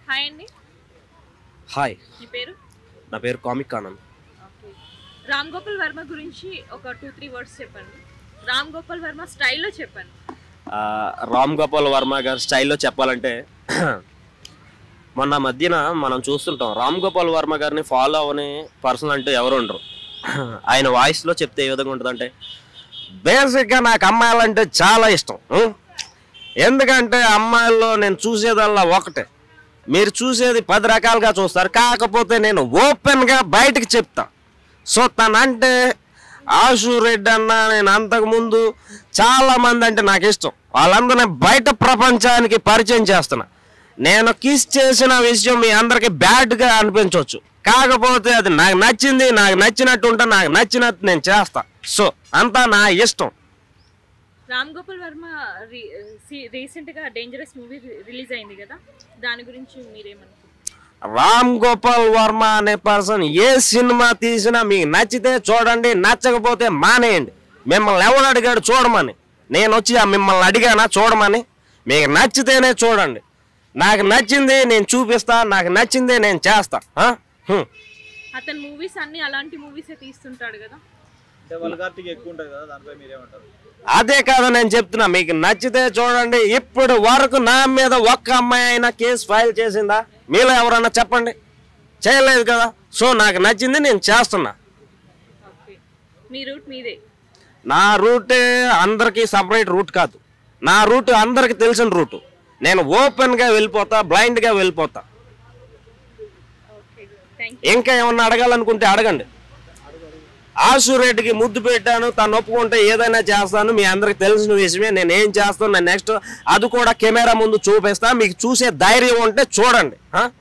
Hi అండి hi మీ పేరు నా పేరు కామిక్ ఆనంద్ ఓకే రామ్ గోపాల్ వర్మ గురించి ఒక టూ త్రీ వర్డ్స్ చెప్పండి రామ్ గోపాల్ వర్మ స్టైల్లో చెప్పండి ఆ, రామ్ గోపాల్ వర్మ గారి స్టైల్లో చెప్పాలంటే మొన్న మధ్యన మనం చూస్తుంటాం రామ్ గోపాల్ వర్మ గారిని ఫాలో అవని పర్సన్ అంటూ ఎవరు ఉండరు ఆయన వాయిస్లో చెప్తే ఏ విధంగా ఉంటుందంటే బేసిక్గా నాకు అమ్మాయిలంటే చాలా ఇష్టం ఉం? ఎందుకంటే అమ్మాయిల్లో నేను చూసేదల్లా ఒకటే మీరు చూసేది పది రకాలుగా చూస్తారు కాకపోతే నేను ఓపెన్గా బయటకు చెప్తా సో తనంటే ఆశు రెడ్డి అన్న నేను అంతకుముందు చాలా మంది అంటే నాకు ఇష్టం వాళ్ళందరూ బయట ప్రపంచానికి పరిచయం చేస్తున్నా నేను కిస్ చేసిన విషయం మీ అందరికి బ్యాడ్గా అనిపించవచ్చు కాకపోతే అది నాకు నచ్చింది నాకు నచ్చినట్టు ఉంటే నాకు నచ్చినట్టు నేను చేస్తా సో అంతా నా ఇష్టం రామ్ గోపాల్ వర్మ రీసెంట్ గా డేంజరస్ మూవీ రిలీజ్ అయింది కదా దాని గురించి మీరేమనుకుంటున్నారు రామ్ గోపాల్ వర్మ అనే పర్సన్ ఏ సినిమా తీసినా మీకు నచ్చితే చూడండి నచ్చకపోతే మానేయండి మిమ్మల్ని ఎవడు అడిగాడు చూడమని నేను వచ్చి ఆ మిమ్మల్ని అడిగానా చూడమని మీకు నచ్చితేనే చూడండి నాకు నచ్చింది నేను చూపిస్తా నాకు నచ్చింది నేను చేస్తా ఆ? హ్మ్. అతని మూవీస్ అన్ని అలాంటి మూవీసే తీస్తుంటాడు కదా అంటే వల్గార్టీకి ఎక్కువ ఉంటుంది కదా దానిపై మీరేమంటారు అదే కాదు నేను చెప్తున్నా మీకు నచ్చితే చూడండి ఇప్పుడు వరకు నా మీద ఒక్క అమ్మాయి అయినా కేసు ఫైల్ చేసిందా మీలో ఎవరన్నా చెప్పండి చేయలేదు కదా సో నాకు నచ్చింది నేను చేస్తున్నా ఓకే మీ రూట్ మీదే నా రూట్ అందరికీ సపరేట్ రూట్ కాదు నా రూట్ అందరికి తెలిసిన రూట్ నేను ఓపెన్గా వెళ్ళిపోతా బ్లైండ్గా వెళ్ళిపోతా ఓకే థ్యాంక్ ఇంకా ఏమన్నా అడగాలనుకుంటే అడగండి ఆశు రెడ్డికి ముద్దు పెట్టాను తను ఒప్పుకుంటే ఏదైనా చేస్తాను మీ అందరికి తెలిసిన విషయమే నేను ఏం చేస్తాను నేను నెక్స్ట్ అది కూడా కెమెరా ముందు చూపిస్తా మీకు చూసే ధైర్యం ఉంటే చూడండి ఆ?